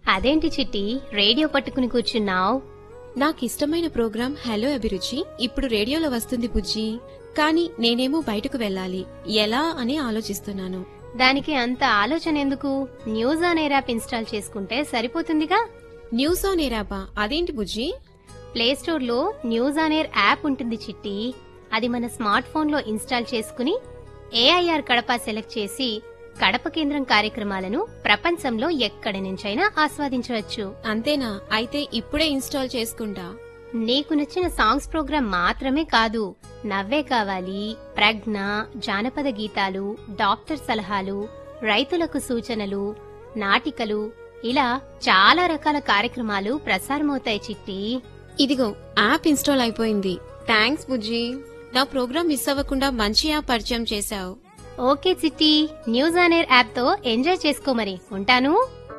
అదేంటి చిట్టి రేడియో పట్టుకుని కూర్చున్నావు నాకిష్టమైన ప్రోగ్రాం హలో అభిరుచి ఇప్పుడు రేడియోలో వస్తుంది బుజ్జి కానీ నేనేమో బయటకు వెళ్ళాలి ఎలా అని ఆలోచిస్తున్నాను దానికి అంత ఆలోచన ఎందుకు news on air app install చేసుకుంటే సరిపోతుందిగా న్యూస్ ఆన్ ఏరాబా అదేంటి బుజ్జి ప్లే స్టోర్ లో న్యూస్ ఆన్ ఎయిర్ యాప్ ఉంటుంది చిట్టి అది మన స్మార్ట్ ఫోన్ లో ఇన్స్టాల్ చేసుకుని ఏఐఆర్ కడప సెలెక్ట్ చేసి కడప కేంద్రం కార్యక్రమాలను ప్రపంచంలో ఎక్కడి నుంచైనా ఆస్వాదించవచ్చు అంతేనా అయితే ఇప్పుడే ఇన్స్టాల్ చేసుకుంటా నీకు నచ్చిన సాంగ్స్ ప్రోగ్రాం మాత్రమే కాదు నవ్వే కావాలి ప్రజ్ఞ జానపద గీతాలు డాక్టర్ సలహాలు రైతులకు సూచనలు నాటికలు ఇలా చాలా రకాల కార్యక్రమాలు ప్రసారమవుతాయి చిట్టి ఇదిగో యాప్ ఇన్స్టాల్ అయిపోయింది థ్యాంక్స్ బుజ్జి నా ప్రోగ్రాం మిస్ అవ్వకుండా మంచి యాప్ పరిచయం చేశావు okay Chitti news on air app తో ఎంజాయ్ చేసుకో మరి ఉంటాను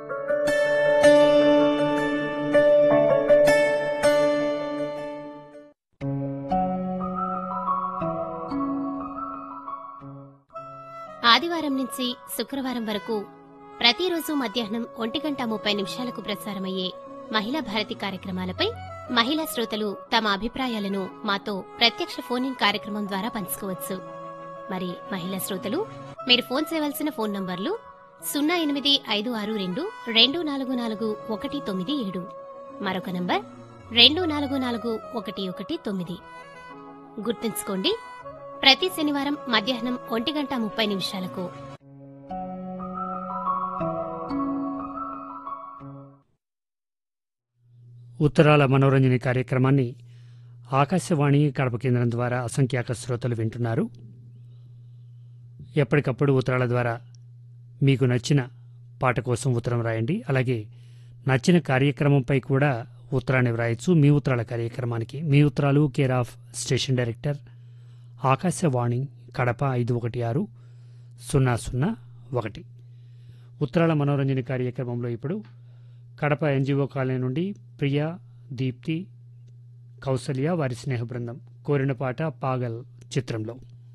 ఆదివారం నుంచి శుక్రవారం వరకు ప్రతిరోజు మధ్యాహ్నం ఒంటి గంట ముప్పై నిమిషాలకు ప్రసారమయ్యే మహిళా భారతి కార్యక్రమాలపై మహిళా శ్రోతలు తమ అభిప్రాయాలను మాతో ప్రత్యక్ష ఫోన్ ఇన్ కార్యక్రమం ద్వారా పంచుకోవచ్చు మరి మహిళా శ్రోతలు మీరు ఫోన్ చేయవలసిన ఫోన్ నంబర్లు సున్నా ఎనిమిది ఐదు ఆరు రెండు రెండు నాలుగు నాలుగు ఒకటి తొమ్మిది ఏడు మరొక నంబర్ రెండు నాలుగు నాలుగు ఒకటి ఒకటి తొమ్మిది గుర్తుంచుకోండి ప్రతి శనివారం మధ్యాహ్నం ఒంటి గంట ముప్పై నిమిషాలకు ఉత్తరాల మనోరంజన కార్యక్రమాన్ని ఆకాశవాణి కడప కేంద్రం ద్వారా అసంఖ్యాక శ్రోతలు వింటున్నారు ఎప్పటికప్పుడు ఉత్తరాల ద్వారా మీకు నచ్చిన పాట కోసం ఉత్తరం రాయండి అలాగే నచ్చిన కార్యక్రమంపై కూడా ఉత్తరాన్ని వ్రాయొచ్చు మీ ఉత్తరాల కార్యక్రమానికి మీ ఉత్తరాలు care of station director Akashvani Kadapa ఐదు ఒకటి ఆరు సున్నా సున్నా ఒకటి ఉత్తరాల మనోరంజన కార్యక్రమంలో ఇప్పుడు కడప ఎన్జిఓ కాలనీ నుండి ప్రియా దీప్తి కౌసల్య వారి స్నేహ బృందం కోరిన పాట పాగల్ చిత్రంలో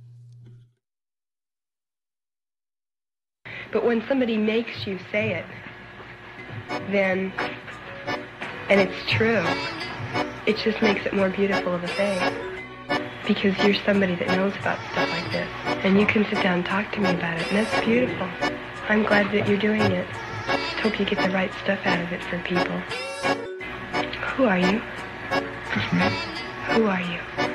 But when somebody makes you say it, then, and it's true, it just makes it more beautiful of a thing. Because you're somebody that knows about stuff like this. And you can sit down and talk to me about it. And that's beautiful. I'm glad that you're doing it. Just hope you get the right stuff out of it for people. Who are you? Just me. Who are you?